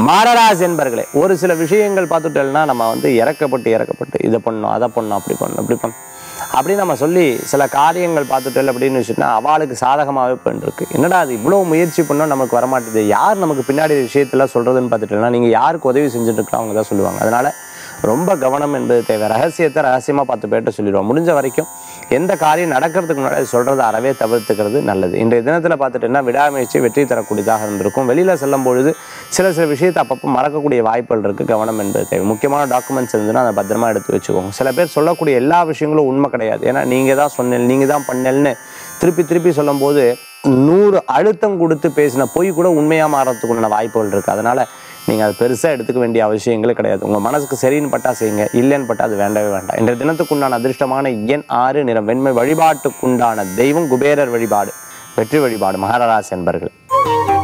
மாரராஜ் என்பர்களே ஒரு சில விஷயங்கள் பார்த்துட்டோம்னா நம்ம வந்து இறக்கப்பட்டு இறக்கப்பட்டு இதை பண்ணணும் அதை பண்ணணும் அப்படி பண்ணணும் இப்படி பண்ணணும் அப்படி நம்ம சொல்லி சில காரியங்கள் பார்த்துட்டோம் அப்படின்னு வச்சுட்டா அவளுக்கு சாதகமாகவே போயிருக்கு என்னடா அது இவ்வளோ முயற்சி பண்ணோம் நமக்கு வரமாட்டேது யார் நமக்கு பின்னாடி விஷயத்தெல்லாம் சொல்கிறதுன்னு பார்த்துட்டோம்னா நீங்கள் யாருக்கு உதவி செஞ்சுட்டு இருக்கோ அவங்க தான் சொல்லுவாங்க அதனால் ரொம்ப கவனம் என்பது தேவை ரகசியத்தை ரகசியமாக பார்த்து பேர்ட்ட சொல்லிடுவோம் முடிஞ்ச வரைக்கும் எந்த காரியம் நடக்கிறதுக்கு முன்னாடி அது சொல்கிறத அறவே தவிர்த்துக்கிறது நல்லது இன்றைய தினத்தில் பார்த்துட்டோம்னா விடாமுயற்சி வெற்றி தரக்கூடியதாக இருந்திருக்கும் வெளியில் செல்லும் பொழுது சில சில விஷயத்தை அப்பப்போ மறக்கக்கூடிய வாய்ப்புகள் இருக்குது கவனம் என்பது தேவை முக்கியமான டாக்குமெண்ட்ஸ் இருந்ததுன்னா அதை பத்திரமா எடுத்து வச்சுக்கோங்க சில பேர் சொல்லக்கூடிய எல்லா விஷயங்களும் உண்மை கிடையாது ஏன்னா நீங்கள் தான் சொன்னேன் நீங்கள் தான் பண்ணேன்னு திருப்பி திருப்பி சொல்லும்போது நூறு அழுத்தம் கொடுத்து பேசின பொய் கூட உண்மையாக மாறத்துக்குண்டான வாய்ப்புகள் இருக்குது அதனால் நீங்கள் அது பெருசாக எடுத்துக்க வேண்டிய அவசியங்களே கிடையாது உங்கள் மனசுக்கு சரின்னு பட்டா செய்யுங்க இல்லைன்னு பட்டா அது வேண்டவே வேண்டாம் இன்றைய தினத்துக்குண்டான அதிர்ஷ்டமான எண் ஆறு நிறம் வெண்மை வழிபாட்டுக்குண்டான தெய்வம் குபேரர் வழிபாடு வெற்றி வழிபாடு மகாராஜ் என்பர்கள்